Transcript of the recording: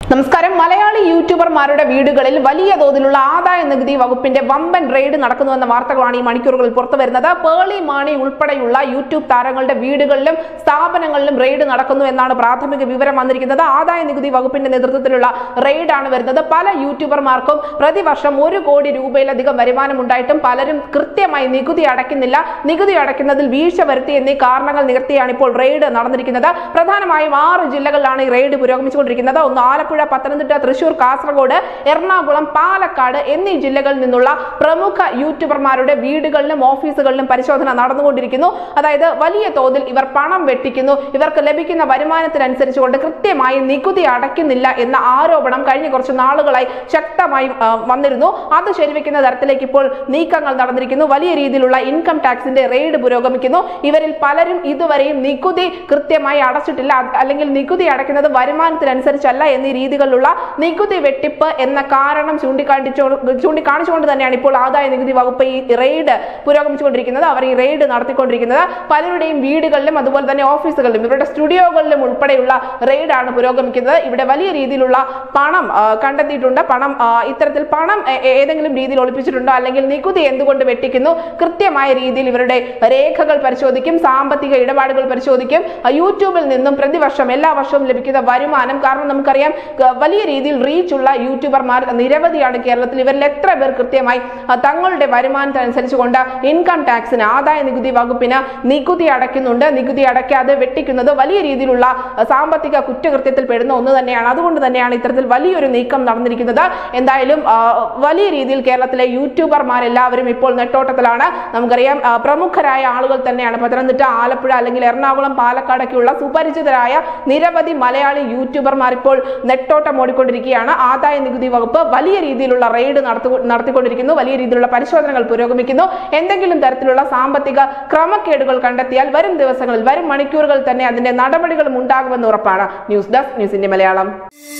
നമസ്കാരം മലയാളി യൂട്യൂബർമാരുടെ വീടുകളിൽ വലിയ തോതിലുള്ള ആദായ നികുതി വകുപ്പിന്റെ വമ്പൻ റെയ്ഡ് നടക്കുന്നുവെന്ന വാർത്തകളാണ് ഈ മണിക്കൂറുകളിൽ പുറത്തു വരുന്നത് പേളി മാണി ഉൾപ്പെടെയുള്ള യൂട്യൂബ് താരങ്ങളുടെ വീടുകളിലും സ്ഥാപനങ്ങളിലും റെയ്ഡ് നടക്കുന്നു എന്നാണ് പ്രാഥമിക വിവരം വന്നിരിക്കുന്നത് ആദായ നികുതി വകുപ്പിന്റെ നേതൃത്വത്തിലുള്ള റെയ്ഡാണ് വരുന്നത് പല യൂട്യൂബർമാർക്കും പ്രതിവർഷം ഒരു കോടി രൂപയിലധികം വരുമാനം ഉണ്ടായിട്ടും പലരും കൃത്യമായി നികുതി അടയ്ക്കുന്നില്ല നികുതി അടയ്ക്കുന്നതിൽ വീഴ്ച വരുത്തി എന്നീ കാരണങ്ങൾ നികത്തിയാണ് ഇപ്പോൾ റെയ്ഡ് നടന്നിരിക്കുന്നത് പ്രധാനമായും ആറ് ജില്ലകളിലാണ് ഈ റെയ്ഡ് പുരോഗമിച്ചുകൊണ്ടിരിക്കുന്നത് ഒന്ന് ആലപ്പുഴ പത്തനംതിട്ട തൃശൂർ കാസർഗോഡ് എറണാകുളം പാലക്കാട് എന്നീ ജില്ലകളിൽ നിന്നുള്ള പ്രമുഖ യൂട്യൂബർമാരുടെ വീടുകളിലും ഓഫീസുകളിലും പരിശോധന നടന്നുകൊണ്ടിരിക്കുന്നു അതായത് വലിയ തോതിൽ ഇവർ പണം വെട്ടിക്കുന്നു ഇവർക്ക് ലഭിക്കുന്ന വരുമാനത്തിനനുസരിച്ചുകൊണ്ട് കൃത്യമായി നികുതി അടയ്ക്കുന്നില്ല എന്ന ആരോപണം കഴിഞ്ഞ കുറച്ച് നാളുകളായി ശക്തമായി ആ, വന്നിരുന്നു അത് ശരിവെക്കുന്ന തരത്തിലേക്ക് ഇപ്പോൾ നീക്കങ്ങൾ നടന്നിരിക്കുന്നു വലിയ രീതിയിലുള്ള ഇൻകം ടാക്സിന്റെ റെയ്ഡ് പുരോഗമിക്കുന്നു ഇവരിൽ പലരും ഇതുവരെയും നികുതി കൃത്യമായി അടച്ചിട്ടില്ല അത് അല്ലെങ്കിൽ നികുതി അടയ്ക്കുന്നത് വരുമാനത്തിനനുസരിച്ചല്ല എന്നീ രീതികളിലുള്ള നികുതി വെട്ടിപ്പ് എന്ന കാരണം ചൂണ്ടിക്കാണിച്ചോ ചൂണ്ടിക്കാണിച്ചുകൊണ്ട് തന്നെയാണ് ഇപ്പോൾ ആദായ നികുതി വകുപ്പ് ഈ റെയ്ഡ് പുരോഗമിച്ചുകൊണ്ടിരിക്കുന്നത് അവർ ഈ റെയ്ഡ് നടത്തിക്കൊണ്ടിരിക്കുന്നത് പലരുടെയും വീടുകളിലും അതുപോലെ തന്നെ ഓഫീസുകളിലും ഇവരുടെ സ്റ്റുഡിയോകളിലും ഉൾപ്പെടെയുള്ള റെയ്ഡാണ് പുരോഗമിക്കുന്നത് ഇവിടെ വലിയ രീതിയിലുള്ള പണം ആ, കണ്ടെത്തിയിട്ടുണ്ട് പണം ആ, ഇത്തരത്തിൽ പണം എ- എ- ഏതെങ്കിലും രീതിയിൽ ഒളിപ്പിച്ചിട്ടുണ്ടോ അല്ലെങ്കിൽ നികുതി എന്തുകൊണ്ട് വെട്ടിക്കുന്നു കൃത്യമായ രീതിയിൽ ഇവരുടെ രേഖകൾ പരിശോധിക്കും സാമ്പത്തിക ഇടപാടുകൾ പരിശോധിക്കും ആ, യൂട്യൂബിൽ നിന്നും പ്രതിവർഷം എല്ലാ വർഷവും ലഭിക്കുന്ന വരുമാനം കാരണം നമുക്കറിയാം ക- വലിയ രീതിയിൽ റീച്ച് ഉള്ള യൂട്യൂബർമാർ നിരവധിയാണ് കേരളത്തിൽ ഇവരിൽ എത്ര പേർ കൃത്യമായി ആ, തങ്ങളുടെ വരുമാനത്തിനനുസരിച്ച് കൊണ്ട് ഇൻകം ടാക്സിന് ആദായ നികുതി വകുപ്പിന് നികുതി അടയ്ക്കുന്നുണ്ട് നികുതി അടയ്ക്കാതെ വെട്ടിക്കുന്നത് വലിയ രീതിയിലുള്ള ആ, സാമ്പത്തിക കുറ്റകൃത്യത്തിൽ പെടുന്ന ഒന്ന് തന്നെയാണ് അതുകൊണ്ട് തന്നെയാണ് ഇത്തരത്തിൽ വലിയൊരു നീക്കം നടന്നിരിക്കുന്നത് എന്തായാലും ആ, വലിയ രീതിയിൽ കേരളത്തിലെ യൂട്യൂബർമാരെല്ലാവരും ഇപ്പോൾ നെട്ടോട്ടത്തിലാണ് നമുക്കറിയാം ആ, പ്രമുഖരായ ആളുകൾ തന്നെയാണ് പത്തനംതിട്ട ആലപ്പുഴ അല്ലെങ്കിൽ എറണാകുളം പാലക്കാടൊക്കെയുള്ള സുപരിചിതരായ നിരവധി മലയാളി യൂട്യൂബർമാർ ഇപ്പോൾ നെട്ടോട്ടം ഓടിക്കൊണ്ടിരിക്കുകയാണ് ആദായ നികുതി വകുപ്പ് വലിയ രീതിയിലുള്ള റെയ്ഡ് നടത്തു നടത്തിക്കൊണ്ടിരിക്കുന്നു വലിയ രീതിയിലുള്ള പരിശോധനകൾ പുരോഗമിക്കുന്നു എന്തെങ്കിലും തരത്തിലുള്ള സാമ്പത്തിക ക്രമക്കേടുകൾ കണ്ടെത്തിയാൽ വരും ദിവസങ്ങളിൽ വരും മണിക്കൂറുകൾ തന്നെ അതിന്റെ നടപടികളും ഉണ്ടാകുമെന്ന് ഉറപ്പാണ് ന്യൂസ് ഡെസ്ക് ന്യൂസിന്റെ മലയാളം